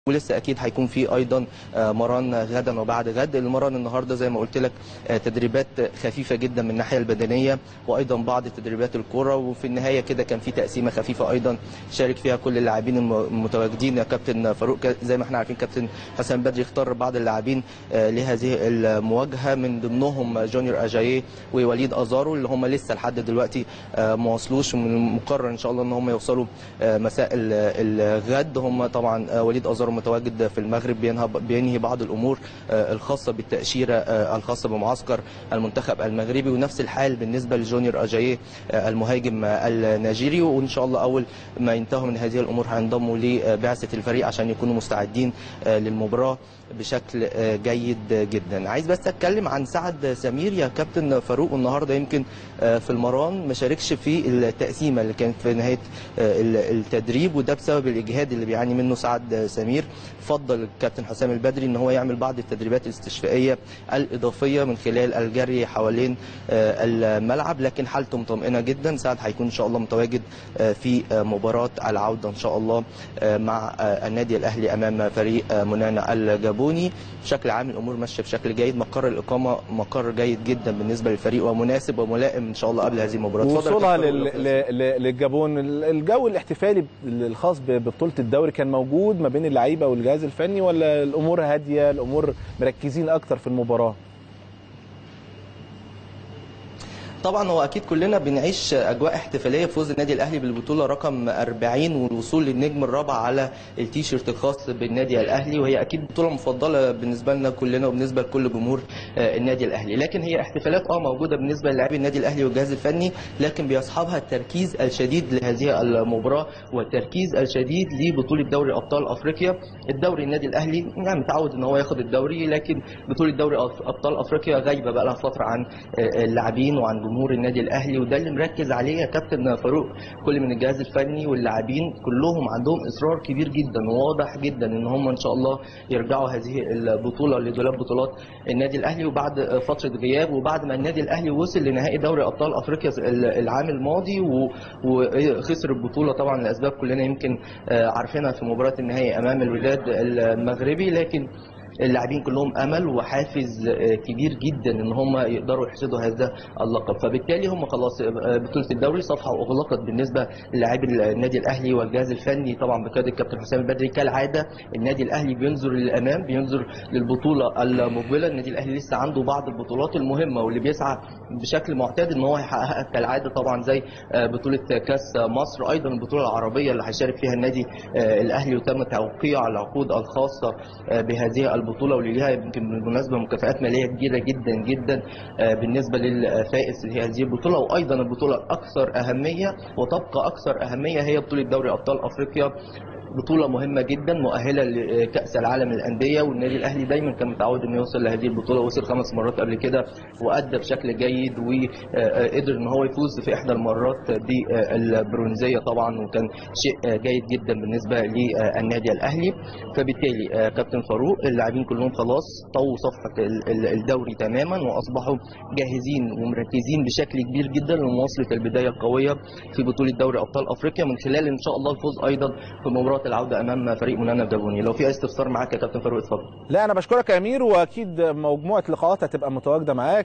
ولسه اكيد هيكون في ايضا مران غدا وبعد غد المران النهارده زي ما قلت لك تدريبات خفيفه جدا من الناحيه البدنيه وايضا بعض تدريبات الكره وفي النهايه كده كان في تقسيمه خفيفه ايضا شارك فيها كل اللاعبين المتواجدين يا كابتن فاروق زي ما احنا عارفين كابتن حسام بدري اختار بعض اللاعبين لهذه المواجهه من ضمنهم جونيور اجاييه ووليد ازارو اللي هم لسه لحد دلوقتي ما وصلوش ومن المقرر ان شاء الله ان هم يوصلوا مساء الغد هم طبعا وليد ازارو متواجد في المغرب بينهي بعض الامور الخاصه بالتاشيره الخاصه بمعسكر المنتخب المغربي ونفس الحال بالنسبه لجونيور اجاييه المهاجم النيجيري وان شاء الله اول ما ينتهوا من هذه الامور هينضموا لبعثه الفريق عشان يكونوا مستعدين للمباراه بشكل جيد جدا عايز بس اتكلم عن سعد سمير يا كابتن فاروق النهارده يمكن في المران ما شاركش في التقسيمه اللي كانت في نهايه التدريب وده بسبب الاجهاد اللي بيعاني منه سعد سمير فضل الكابتن حسام البدري ان هو يعمل بعض التدريبات الاستشفائيه الاضافيه من خلال الجري حوالين الملعب لكن حالته مطمئنه جدا سعد هيكون ان شاء الله متواجد في مباراه العوده ان شاء الله مع النادي الاهلي امام فريق منانا الجابوني بشكل عام الامور ماشيه بشكل جيد مقر الاقامه مقر جيد جدا بالنسبه للفريق ومناسب وملائم ان شاء الله قبل هذه المباراه وصولها للجابون الجو الاحتفالي الخاص ببطوله الدوري كان موجود ما بين اللعيبه والجهاز الفني ولا الامور هاديه الامور مركزين اكتر في المباراه طبعا هو اكيد كلنا بنعيش اجواء احتفاليه بفوز النادي الاهلي بالبطوله رقم 40 والوصول للنجم الرابع على التيشيرت الخاص بالنادي الاهلي وهي اكيد بطوله مفضله بالنسبه لنا كلنا وبالنسبه لكل جمهور النادي الاهلي لكن هي احتفالات اه موجوده بالنسبه للاعبي النادي الاهلي والجهاز الفني لكن بيصحبها التركيز الشديد لهذه المباراه والتركيز الشديد لبطوله دوري ابطال افريقيا الدوري النادي الاهلي يعني متعود ان هو ياخد الدوري لكن بطوله دوري ابطال افريقيا غايبه بقى لها فتره عن اللاعبين وعن جمهور جمهور النادي الاهلي وده اللي مركز عليه يا كابتن فاروق كل من الجهاز الفني واللاعبين كلهم عندهم اصرار كبير جدا وواضح جدا ان هم ان شاء الله يرجعوا هذه البطوله لدولاب بطولات النادي الاهلي وبعد فتره غياب وبعد ما النادي الاهلي وصل لنهائي دوري ابطال افريقيا العام الماضي وخسر البطوله طبعا لاسباب كلنا يمكن عارفينها في مباراه النهائي امام الوداد المغربي لكن اللاعبين كلهم امل وحافز كبير جدا ان هم يقدروا يحصدوا هذا اللقب فبالتالي هم خلاص بطوله الدوري صفحه اغلقت بالنسبه للاعبي النادي الاهلي والجهاز الفني طبعا بقياده الكابتن حسام البدري كالعاده النادي الاهلي بينظر للامام بينظر للبطوله المقبله النادي الاهلي لسه عنده بعض البطولات المهمه واللي بيسعى بشكل معتاد ان هو يحققها كالعاده طبعا زي بطوله كاس مصر ايضا البطوله العربيه اللي هيشارك فيها النادي الاهلي وتم توقيع العقود الخاصه بهذه البطوله واللي ليها يمكن بالمناسبه مكافآت ماليه كبيره جدا جدا بالنسبه للفائز لهذه البطوله وايضا البطوله الاكثر اهميه وتبقى اكثر اهميه هي بطوله دوري ابطال افريقيا بطولة مهمة جدا مؤهلة لكأس العالم للأندية والنادي الأهلي دايما كان متعود إنه يوصل لهذه البطولة وصل خمس مرات قبل كده وأدى بشكل جيد وقدر إن هو يفوز في إحدى المرات بالبرونزية طبعا وكان شيء جيد جدا بالنسبة للنادي الأهلي فبالتالي كابتن فاروق اللاعبين كلهم خلاص طووا صفحة الدوري تماما وأصبحوا جاهزين ومركزين بشكل كبير جدا لمواصلة البداية القوية في بطولة دوري أبطال أفريقيا من خلال إن شاء الله الفوز أيضا في مباراة العوده امام فريق منانا الجابوني لو في اي استفسار معاك يا كابتن فاروق اتفضل لا انا بشكرك يا امير واكيد مجموعه لقاءات هتبقى متواجده معاك